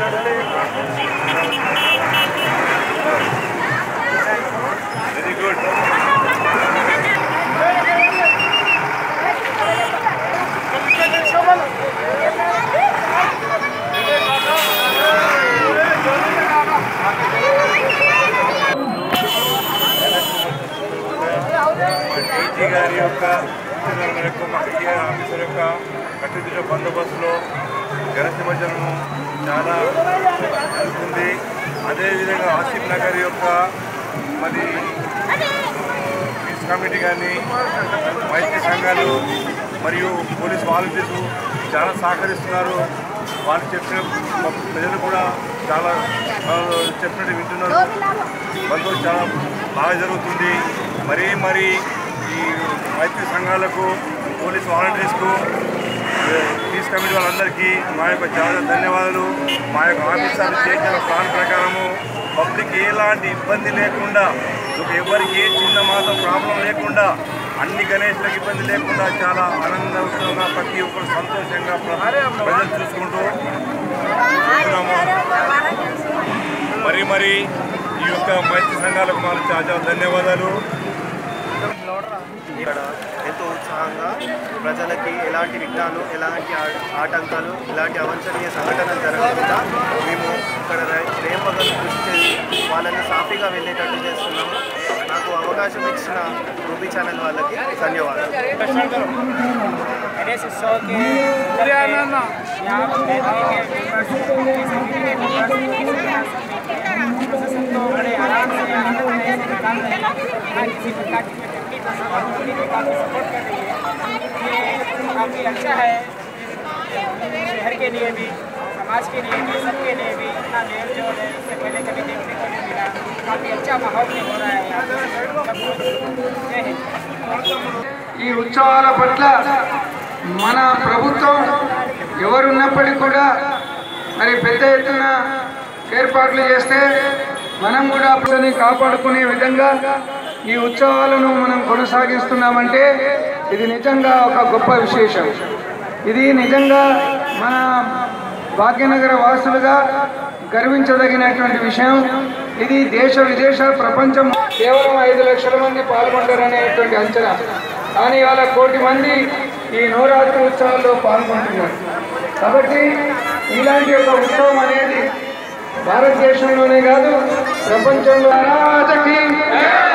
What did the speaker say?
very good DG గారి యొక్క సూచనల మేరకు మా ఐటీఆర్ ఆఫీసర్ యొక్క కట్టుదిట్ట బందోబస్తులో జనసమస్యలను చాలా జరుగుతుంది అదేవిధంగా ఆసిఫ్ నగర్ యొక్క మరి పీస్ కమిటీ కానీ వైద్య సంఘాలు మరియు పోలీస్ వాలంటీర్స్ చాలా సహకరిస్తున్నారు వాళ్ళు చెప్పిన ప్రజలు కూడా చాలా వాళ్ళు చెప్పినట్టు వింటున్నారు బంధువులు చాలా బాగా జరుగుతుంది మరీ మరి ఈ వైద్య సంఘాలకు పోలీస్ వాలంటీర్స్కు పీస్ కమిటీ వాళ్ళందరికీ మా యొక్క చాలా ధన్యవాదాలు మా యొక్క ఆఫీసర్ చేసిన ప్లాన్ ప్రకారము పబ్లిక్ ఎలాంటి ఇబ్బంది లేకుండా ఒక ఎవరికి ఏ చిన్న మాత్రం ప్రాబ్లం లేకుండా అన్ని గణేష్లకు ఇబ్బంది లేకుండా చాలా ఆనందంగా ప్రతి ఒక్కరు సంతోషంగా ప్ర- ప్రజలు చూసుకుంటూ ఉంటున్నాము మరి మరి ఈ యొక్క మైత్రి సంఘాలకు మాకు చాలా ధన్యవాదాలు ఇక్కడ ఎంతో ఉత్సాహంగా ప్రజలకి ఎలాంటి విఘ్నాలు ఎలాంటి ఆ- ఆటంకాలు ఎలాంటి అవాంఛనీయ సంఘటనలు జరగకుండా మేము ఇక్కడ రే- రేపగలు కృషి చేసి వాళ్ళని సాఫీగా వెళ్ళేటట్టు చేస్తున్నాము నాకు అవకాశం ఇచ్చిన రూబీ ఛానల్ వాళ్ళకి ధన్యవాదాలు गणेश उत्सव के यहाँ पर प्रशासन को बड़े आराम से आनंदमय से निकाल रही है बिना किसी प्रकार की तकलीफ और सावधानी को काफ़ी सपोर्ट कर रही है ये काफ़ी अच्छा है शहर के लिए भी समाज के लिए भी सबके लिए भी इतना मेल जोल है इससे पहले कभी देखने को नहीं मिला काफ़ी अच्छा माहौल में हो रहा है यहाँ पे सब कुछ जय हिंद ఈ ఉత్సవాల పట్ల మన ప్రభుత్వం ఎవరున్నప్పటికీ కూడా మరి పెద్ద ఎత్తున ఏర్పాట్లు చేస్తే మనం కూడా ప్రజల్ని కాపాడుకునే విధంగా ఈ ఉత్సవాలను మనం కొనసాగిస్తున్నామంటే ఇది నిజంగా ఒక గొప్ప విశేషం ఇది నిజంగా మన భాగ్యనగర వాసులుగా గర్వించదగినటువంటి విషయం ఇది దేశ విదేశ ప్రపంచం కేవలం ఐదు లక్షల మంది పాల్గొంటారనేటువంటి అంచనా కానీ ఇవాళ కోటి మంది ఈ నవరాత్రి ఉత్సవాల్లో పాల్గొంటున్నారు కాబట్టి ఇలాంటి ఒక ఉత్సవం అనేది భారతదేశంలోనే కాదు ప్రపంచంలో రాజకీయ